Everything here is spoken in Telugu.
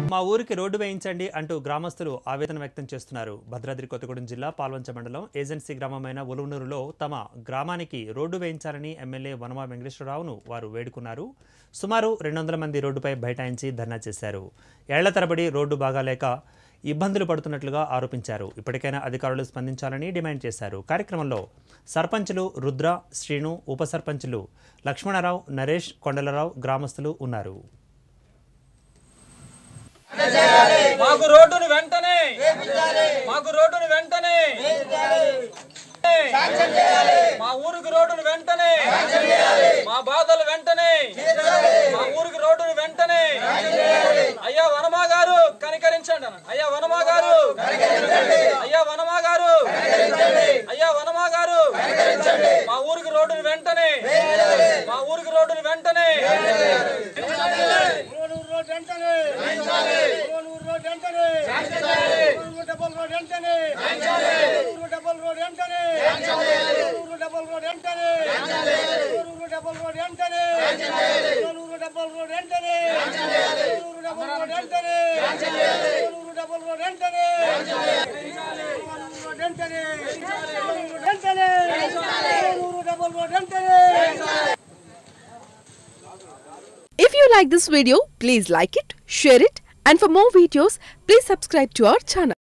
మా ఊరికి రోడ్డు వేయించండి అంటూ గ్రామస్తులు ఆవేదన వ్యక్తం చేస్తున్నారు భద్రాద్రి కొత్తగూడెం జిల్లా పాల్వంచ మండలం ఏజెన్సీ గ్రామమైన ఉలువునూరులో తమ గ్రామానికి రోడ్డు వేయించాలని ఎమ్మెల్యే వనమా వెంకటేశ్వరరావును వారు వేడుకున్నారు సుమారు రెండు వందల మంది రోడ్డుపై బైఠాయించి ధర్నా చేశారు ఏళ్ల తరబడి రోడ్డు బాగాలేక ఇబ్బందులు పడుతున్నట్లుగా ఆరోపించారు ఇప్పటికైనా అధికారులు స్పందించాలని డిమాండ్ చేశారు కార్యక్రమంలో సర్పంచులు రుద్ర శ్రీను ఉప సర్పంచులు లక్ష్మణరావు నరేష్ కొండలరావు గ్రామస్తులు ఉన్నారు మాకు రోడ్డును వెంటనే మాకు రోడ్డును వెంటనే మా ఊరికి రోడ్డును వెంటనే మా బాధలు వెంటనే మా ఊరికి రోడ్డును వెంటనే అయ్యా వనమా గారు కనికరించండి అన్న. అయ్యా వనమా గారు అయ్యా వనమా గారు అయ్యా వనమా గారు మా ఊరికి రోడ్డును వెంటనే మా ఊరికి రోడ్డును వెంటనే రోడ్డు రోడ్ వెంటనే రోడ్డు రోడ్ వెంటనే రోడ్డు డబల్ రోడ్ వెంటనే రోడ్డు డబల్ రోడ్ వెంటనే రోడ్డు డబల్ రోడ్ వెంటనే రోడ్డు డబల్ రోడ్ వెంటనే రోడ్డు డబల్ రోడ్ వెంటనే రోడ్డు డబల్ రోడ్ వెంటనే రోడ్డు డబల్ రోడ్ వెంటనే రోడ్డు వెంటనే రోడ్డు వెంటనే రోడ్డు డబల్ రోడ్ వెంటనే If you like this video, please like it, share it, and for more videos, please subscribe to our channel.